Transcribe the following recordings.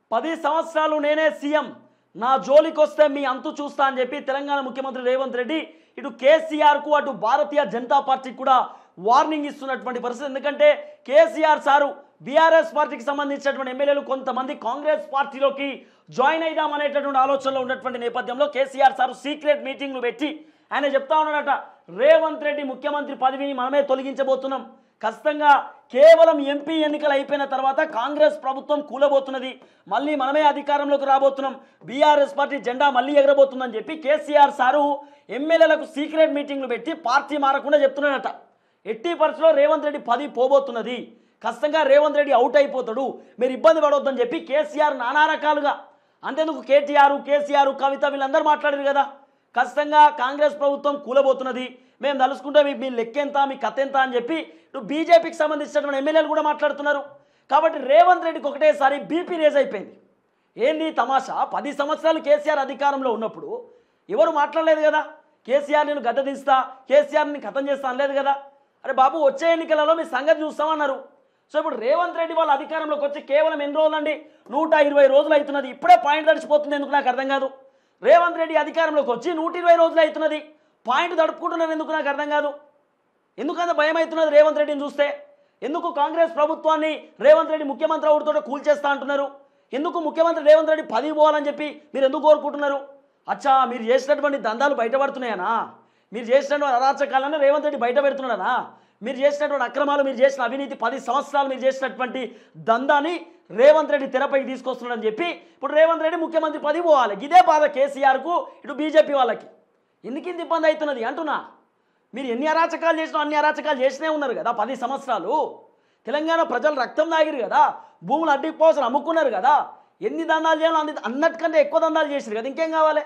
పది సంవత్సరాలు నేనే సీఎం నా జోలికి వస్తే మీ అంతు చూస్తా అని చెప్పి తెలంగాణ ముఖ్యమంత్రి రేవంత్ రెడ్డి ఇటు కేసీఆర్కు అటు భారతీయ జనతా పార్టీకి కూడా వార్నింగ్ ఇస్తున్నటువంటి పరిస్థితి ఎందుకంటే కేసీఆర్ సారు బీఆర్ఎస్ పార్టీకి సంబంధించినటువంటి ఎమ్మెల్యేలు కొంతమంది కాంగ్రెస్ పార్టీలోకి జాయిన్ అయిదాం అనేటటువంటి ఆలోచనలో ఉన్నటువంటి నేపథ్యంలో కేసీఆర్ సారు సీక్రెట్ మీటింగ్లు పెట్టి ఆయన చెప్తా ఉన్నాడట రేవంత్ రెడ్డి ముఖ్యమంత్రి పదవిని మనమే తొలగించబోతున్నాం ఖచ్చితంగా కేవలం ఎంపీ ఎన్నికలు అయిపోయిన తర్వాత కాంగ్రెస్ ప్రభుత్వం కూలబోతున్నది మళ్ళీ మనమే అధికారంలోకి రాబోతున్నాం బీఆర్ఎస్ పార్టీ జెండా మళ్ళీ ఎగరబోతుందని చెప్పి కేసీఆర్ సారు ఎమ్మెల్యేలకు సీక్రెట్ మీటింగ్లు పెట్టి పార్టీ మారకుండా చెప్తున్నాడట ఎట్టి పరిస్థితిలో రేవంత్ రెడ్డి పది పోబోతున్నది ఖచ్చితంగా రేవంత్ రెడ్డి అవుట్ అయిపోతాడు మీరు ఇబ్బంది పడవద్దని చెప్పి కేసీఆర్ నానా రకాలుగా అంతేందుకు కేటీఆర్ కేసీఆర్ కవిత వీళ్ళందరూ మాట్లాడారు కదా ఖచ్చితంగా కాంగ్రెస్ ప్రభుత్వం కూలబోతున్నది మేము తలుసుకుంటే మీ మీ లెక్కెంత మీ కథ ఎంత అని చెప్పి ఇటు బీజేపీకి సంబంధించినటువంటి ఎమ్మెల్యేలు కూడా మాట్లాడుతున్నారు కాబట్టి రేవంత్ రెడ్డికి ఒకటేసారి బీపీ రేజ్ అయిపోయింది ఏంది తమాషా పది సంవత్సరాలు కేసీఆర్ అధికారంలో ఉన్నప్పుడు ఎవరు మాట్లాడలేదు కదా కేసీఆర్ నేను గద్ద దిస్తా కేసీఆర్ని ఖతం చేస్తా అనలేదు కదా అరే బాబు వచ్చే ఎన్నికలలో మీ సంగతి చూస్తామన్నారు సో ఇప్పుడు రేవంత్ రెడ్డి వాళ్ళ అధికారంలోకి వచ్చి కేవలం ఎన్ని రోజులండి నూట ఇరవై రోజులు అవుతున్నది ఇప్పుడే పాయింట్ తడిచిపోతుంది ఎందుకు నాకు అర్థం కాదు రేవంత్ రెడ్డి అధికారంలోకి వచ్చి నూట ఇరవై రోజులు అవుతున్నది పాయింట్ తడుపుకుంటున్నారు ఎందుకు నాకు అర్థం కాదు ఎందుకంత భయం అవుతున్నది రేవంత్ రెడ్డిని చూస్తే ఎందుకు కాంగ్రెస్ ప్రభుత్వాన్ని రేవంత్ రెడ్డి ముఖ్యమంత్రి అవుడుతో కూల్చేస్తా అంటున్నారు ఎందుకు ముఖ్యమంత్రి రేవంత్ రెడ్డి పదవి పోవాలని చెప్పి మీరు ఎందుకు కోరుకుంటున్నారు అచ్చా మీరు చేసినటువంటి దందాలు బయటపడుతున్నాయనా మీరు చేసినటువంటి అరాచకాలను రేవంత్ రెడ్డి బయట పెడుతున్నాడనా మీరు చేసినటువంటి అక్రమాలు మీరు చేసిన అవినీతి పది సంవత్సరాలు మీరు చేసినటువంటి దందాని రేవంత్ రెడ్డి తెరపైకి తీసుకొస్తున్నాడని చెప్పి ఇప్పుడు రేవంత్ రెడ్డి ముఖ్యమంత్రి పదవి పోవాలి ఇదే బాధ కేసీఆర్కు ఇటు బీజేపీ వాళ్ళకి ఎందుకు ఇంత ఇబ్బంది అవుతున్నది అంటున్నా మీరు ఎన్ని అరాచకాలు చేసినా అన్ని అరాచకాలు చేసినే ఉన్నారు కదా పది సంవత్సరాలు తెలంగాణ ప్రజలు రక్తం తాగిరు కదా భూములు అడ్డిపోసలు అమ్ముకున్నారు కదా ఎన్ని దందాలు చేయాలో అన్ని అన్నటికంటే ఎక్కువ దందాలు చేసారు కదా ఇంకేం కావాలి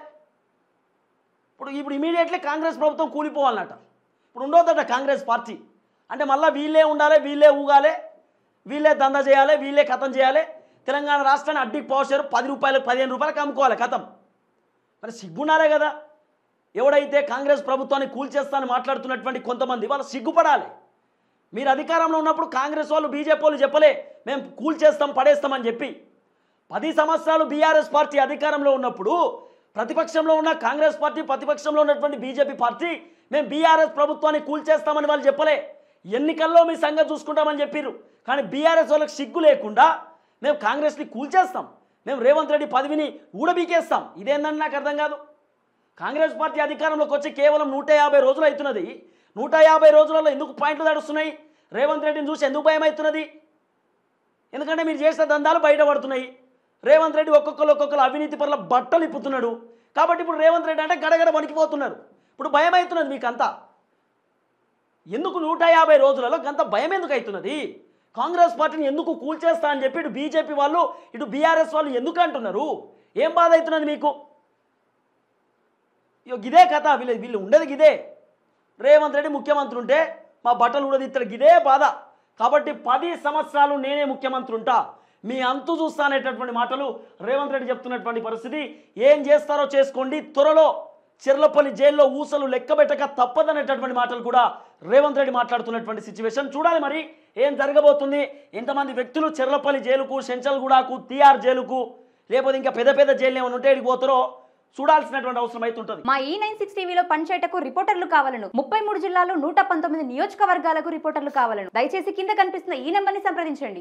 ఇప్పుడు ఇప్పుడు ఇమీడియట్లీ కాంగ్రెస్ ప్రభుత్వం కూలిపోవాలన్నట ఇప్పుడు ఉండొద్దట కాంగ్రెస్ పార్టీ అంటే మళ్ళీ వీళ్ళే ఉండాలి వీళ్ళే ఊగాలి వీళ్ళే దందా చేయాలి వీళ్ళే కథం చేయాలి తెలంగాణ రాష్ట్రాన్ని అడ్డికి పోసారు పది రూపాయలు పదిహేను రూపాయలకు అమ్ముకోవాలి కథం మరి సిగ్గున్నారే కదా ఎవడైతే కాంగ్రెస్ ప్రభుత్వాన్ని కూల్చేస్తానని మాట్లాడుతున్నటువంటి కొంతమంది వాళ్ళు సిగ్గుపడాలి మీరు అధికారంలో ఉన్నప్పుడు కాంగ్రెస్ వాళ్ళు బీజేపీ వాళ్ళు చెప్పలే మేము కూల్చేస్తాం పడేస్తామని చెప్పి పది సంవత్సరాలు బీఆర్ఎస్ పార్టీ అధికారంలో ఉన్నప్పుడు ప్రతిపక్షంలో ఉన్న కాంగ్రెస్ పార్టీ ప్రతిపక్షంలో ఉన్నటువంటి బీజేపీ పార్టీ మేము బీఆర్ఎస్ ప్రభుత్వాన్ని కూల్చేస్తామని వాళ్ళు చెప్పలే ఎన్నికల్లో మీ సంగతి చూసుకుంటామని చెప్పారు కానీ బీఆర్ఎస్ వాళ్ళకి సిగ్గు లేకుండా మేము కాంగ్రెస్ని కూల్చేస్తాం మేము రేవంత్ రెడ్డి పదవిని ఊడబీకేస్తాం ఇదేందని నాకు అర్థం కాదు కాంగ్రెస్ పార్టీ అధికారంలోకి వచ్చి కేవలం నూట యాభై రోజులు అవుతున్నది నూట యాభై రోజులలో ఎందుకు పాయింట్లు తడుస్తున్నాయి రేవంత్ రెడ్డిని చూసి ఎందుకు భయం అవుతున్నది ఎందుకంటే మీరు చేసిన దందాలు బయటపడుతున్నాయి రేవంత్ రెడ్డి ఒక్కొక్కరు ఒక్కొక్కరు అవినీతి పట్ల బట్టలు ఇప్పుతున్నాడు కాబట్టి ఇప్పుడు రేవంత్ రెడ్డి అంటే గడగడ వణికిపోతున్నారు ఇప్పుడు భయం అవుతున్నది మీకంతా ఎందుకు నూట యాభై రోజులలో గంత భయం ఎందుకు అవుతున్నది కాంగ్రెస్ పార్టీని ఎందుకు కూల్చేస్తా అని చెప్పి ఇటు బీజేపీ వాళ్ళు ఇటు బీఆర్ఎస్ వాళ్ళు ఎందుకు అంటున్నారు ఏం బాధ అవుతున్నది మీకు ఇగో గిదే కథ వీళ్ళు వీళ్ళు ఉండేది గిదే రేవంత్ రెడ్డి ముఖ్యమంత్రి ఉంటే మా బట్టలు ఉడదిస్తాడు గిదే బాధ కాబట్టి పది సంవత్సరాలు నేనే ముఖ్యమంత్రి ఉంటా మీ అంతు చూస్తానేటటువంటి మాటలు రేవంత్ రెడ్డి చెప్తున్నటువంటి పరిస్థితి ఏం చేస్తారో చేసుకోండి త్వరలో చిర్లపల్లి జైల్లో ఊసలు లెక్కబెట్టక తప్పదనేటటువంటి మాటలు కూడా రేవంత్ రెడ్డి మాట్లాడుతున్నటువంటి సిచ్యువేషన్ చూడాలి మరి ఏం జరగబోతుంది ఎంతమంది వ్యక్తులు చెర్లపల్లి జైలుకు సెంచల్గూడకు తీఆర్ జైలుకు లేకపోతే ఇంకా పెద్ద పెద్ద జైలు ఏమైనా ఉంటే ఎడికి పోతారో చూడాల్సినటువంటి అవసరం అయితే ఉంటుంది మా ఈ నైన్ సిక్స్ టీవీలో పనిచేయటకు రిపోర్టర్లు కావాలను ముప్పై మూడు జిల్లాలు నూట పంతొమ్మిది నియోజకవర్గాలకు రిపోర్టర్లు కావాలను దయచేసి కింద కనిపిస్తున్న ఈ నెంబర్ని సంప్రదించండి